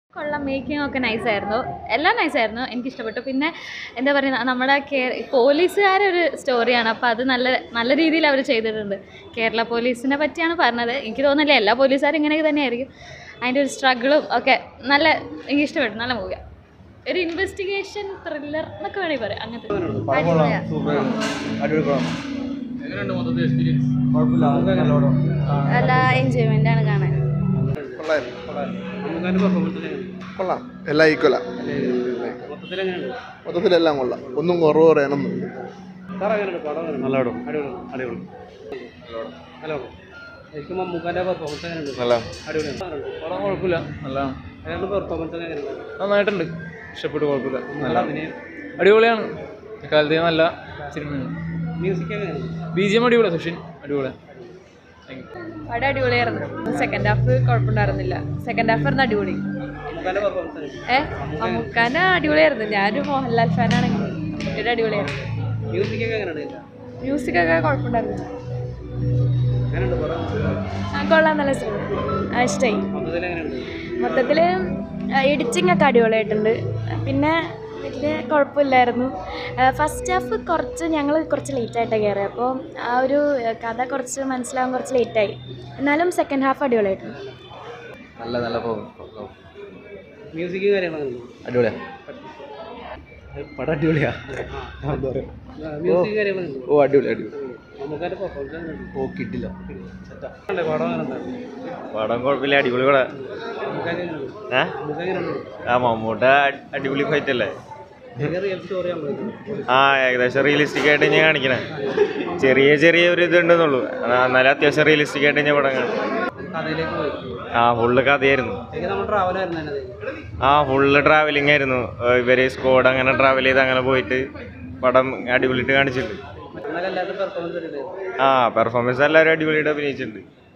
കൊള്ളാം മേക്കിംഗ് ഒക്കെ നൈസായിരുന്നു എല്ലാം നൈസായിരുന്നു എനിക്ക് ഇഷ്ടപ്പെട്ടു പിന്നെ എന്താ പറയുക നമ്മുടെ കേ പോലീസുകാരെ ഒരു സ്റ്റോറിയാണ് അപ്പോൾ അത് നല്ല നല്ല രീതിയിൽ അവർ ചെയ്തിട്ടുണ്ട് കേരള പോലീസിനെ പറ്റിയാണ് പറഞ്ഞത് എനിക്ക് തോന്നുന്നില്ല എല്ലാ പോലീസുകാരും ഇങ്ങനെയൊക്കെ തന്നെയായിരിക്കും അതിൻ്റെ ഒരു സ്ട്രഗിളും ഒക്കെ നല്ല എനിക്ക് ഇഷ്ടപ്പെട്ടു നല്ല മൂവിയാണ് ഒരു ഇൻവെസ്റ്റിഗേഷൻ ത്രില്ലർ എന്നൊക്കെ വേണമെങ്കിൽ പറയാം അങ്ങനത്തെ നല്ല എൻജോയ്മെൻ്റ് ആണ് കാണാൻ കൊള്ളാം എല്ലാം ഈക്വലാ മൊത്തത്തിലെല്ലാം കൊള്ളാം ഒന്നും കുറവ് പറയാനൊന്നുമില്ല നല്ല പടം അടിപൊളി ശരിക്കും മമ്മൂക്കാന്റെ പെർഫോമൻസ് എങ്ങനെയുണ്ട് നല്ല അടിപൊളിയാണ് പടം കുഴപ്പമില്ല നല്ലതാണ് അയാളുടെ പെർഫോമൻസ് എങ്ങനെയുണ്ട് നന്നായിട്ടുണ്ട് ഇഷ്ടപ്പെട്ടു കുഴപ്പമില്ല നല്ല അഭിനയം അടിപൊളിയാണ് കാലത്തെ നല്ല സിനിമയാണ് മ്യൂസിക് എങ്ങനെയാണ് ബി ജി എം അടിപൊളിയാണ് സുഷിൻ അടിപൊളിയാണ് താങ്ക് യു പടം അടിപൊളിയായിരുന്നു സെക്കൻഡ് ഹാഫ് കുഴപ്പമുണ്ടായിരുന്നില്ല സെക്കൻഡ് ഹാഫ് ആയിരുന്നു അടിപൊളി മമ്മൂക്കാന്റെ പെർഫോമൻസ് ഏ മമ്മൂക്കാൻ്റെ അടിപൊളിയായിരുന്നു ഞാനൊരു മോഹൻലാൽ ഫാനാണെങ്കിൽ മമ്മൂട്ടിയുടെ അടിപൊളിയായിരുന്നു മ്യൂസിക് ഒക്കെ എങ്ങനെയുണ്ട് മ്യൂസിക് ഒക്കെ കുഴപ്പമുണ്ടായിരുന്നു എങ്ങനെയുണ്ട് പടം ആ കൊള്ളാം നല്ല സിനിമ ആ ഇഷ്ടമായി മൊത്തത്തിൽ എങ്ങനെയുണ്ട് മൊത്തത്തിൽ എഡിറ്റിംഗ് ഒക്കെ അടിപൊളിയായിട്ടുണ്ട് പിന്നെ വലിയ കുഴപ്പമില്ലായിരുന്നു ഫസ്റ്റ് ഹാഫ് കുറച്ച് ഞങ്ങൾ കുറച്ച് ലേറ്റായിട്ടാണ് കയറി അപ്പോൾ ആ ഒരു കഥ കുറച്ച് മനസ്സിലാവാൻ കുറച്ച് ലേറ്റായി എന്നാലും സെക്കൻഡ് ഹാഫ് അടിപൊളിയായിട്ടുണ്ട് നല്ല നല്ല മ്യൂസിക് കാര്യങ്ങളൊക്കെ അടിപൊളിയാ പടം അടിപൊളിയാ മ്യൂസിക് കാര്യങ്ങളുണ്ട് ഓ അടിപൊളി അടിപൊളി മമ്മൂക്കാന്റെ പെർഫോമൻസ് എങ്ങനെയുണ്ട് ഓ കിട്ടില്ല ഉണ്ട്, പടം എങ്ങനെയുണ്ട് പടം കുഴപ്പമില്ല അടിപൊളി പടം മമ്മൂക്ക എങ്ങനെയുണ്ട് ഏ മമ്മൂക്ക എങ്ങനെയുണ്ട് ആ മമ്മൂട്ട അടി- അടിപൊളി ഫൈറ്റ് അല്ലേ ചെറിയ റിയൽ സ്റ്റോറി ആണല്ലോ ആ ഏകദേശം റിയലിസ്റ്റിക് ആയിട്ട് ഞാൻ കാണിക്കണേ ചെറിയ ചെറിയ ഒരു ഇതുണ്ടെന്നുള്ളൂ ആ, എന്നാലും അത്യാവശ്യം റിയലിസ്റ്റിക് ആയിട്ട് ഞാൻ പടം കാണും കഥയിലേക്ക് പോയി ആ ഫുള്ള് കഥയായിരുന്നു ശരിക്കും നമ്മൾ ട്രാവൽ ആയിരുന്നു അതിനകത്ത് ആ ഫുള്ള് ട്രാവലിംഗ് ആയിരുന്നു ഏ, ഇവര് സ്ക്വാഡ് അങ്ങനെ ട്രാവൽ ചെയ്ത് അങ്ങനെ പോയിട്ട് പടം അടിപൊളിയിട്ട് കാണിച്ചിട്ടുണ്ട് എന്നാൽ എല്ലാവരും പെർഫോമൻസ് ഉണ്ടായിരുന്നു ആ പെർഫോമൻസ് എല്ലാവരും അടിപൊളിയായിട്ട് അഭിനയിച്ചിട്ടുണ്ട്